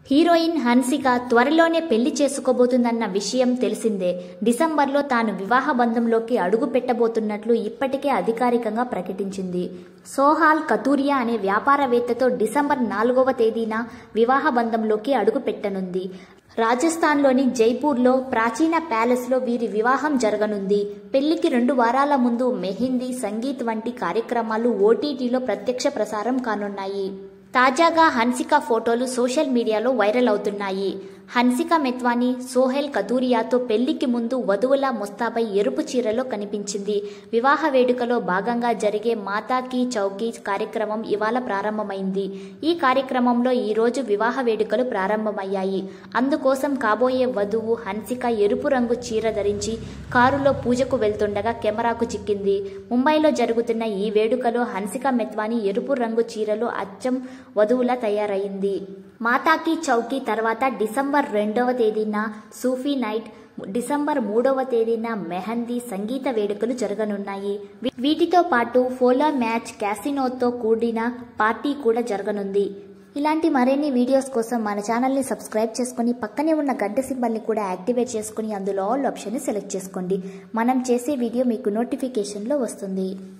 heroine Hansika త్వరలోనే పెళ్లి చేసుకోబోతుందన్న విషయం తెలిసిందే డిసెంబర్లో తాను వివాహ బంధంలోకి అడుగు పెట్టబోతున్నట్లు ఇప్పటికే అధికారికంగా ప్రకటించింది సోహాల్ కతూరియా అనే వ్యాపారవేత్తతో డిసెంబర్ నాలుగవ తేదీన వివాహ బంధంలోకి అడుగు పెట్టనుంది రాజస్థాన్లోని జైపూర్లో ప్రాచీన ప్యాలెస్లో వీరి వివాహం జరగనుంది పెళ్లికి రెండు వారాల ముందు మెహిందీ సంగీత్ వంటి కార్యక్రమాలు ఓటీటీలో ప్రత్యక్ష ప్రసారం కానున్నాయి తాజాగా హన్సిక ఫోటోలు సోషల్ మీడియాలో వైరల్ అవుతున్నాయి హన్సిక మెత్వాని సోహెల్ కతూరియాతో పెళ్లికి ముందు వధువుల ముస్తాబై ఎరుపు చీరలో కనిపించింది వివాహ వేడుకలో భాగంగా జరిగే మాతా కీ చౌకీ కార్యక్రమం ఇవాళ ప్రారంభమైంది ఈ కార్యక్రమంలో ఈ రోజు వివాహ వేడుకలు ప్రారంభమయ్యాయి అందుకోసం కాబోయే వధువు హన్సిక ఎరుపు రంగు చీర ధరించి కారులో పూజకు వెళ్తుండగా కెమెరాకు చిక్కింది ముంబైలో జరుగుతున్న ఈ వేడుకలో హన్సిక మెత్వాని ఎరుపు రంగు చీరలో అచ్చం వధువులా తయారైంది మాతాకి చౌకీ తర్వాత డిసెంబర్ రెండవ తేదీన సూఫీ నైట్ డిసెంబర్ మూడవ తేదీన మెహందీ సంగీత వేడుకలు జరగనున్నాయి వీ- వీటితో పాటు ఫోలో మ్యాచ్ క్యాసినోతో కూడిన పార్టీ కూడా జరగనుంది ఇలాంటి మరిన్ని వీడియోస్ కోసం మన ఛానల్ని సబ్స్క్రైబ్ చేసుకుని పక్కనే ఉన్న గంట సింబల్ని కూడా యాక్టివేట్ చేసుకుని అందులో ఆల్ ఆప్షన్ని సెలెక్ట్ చేసుకోండి మనం చేసే వీడియో మీకు నోటిఫికేషన్లో వస్తుంది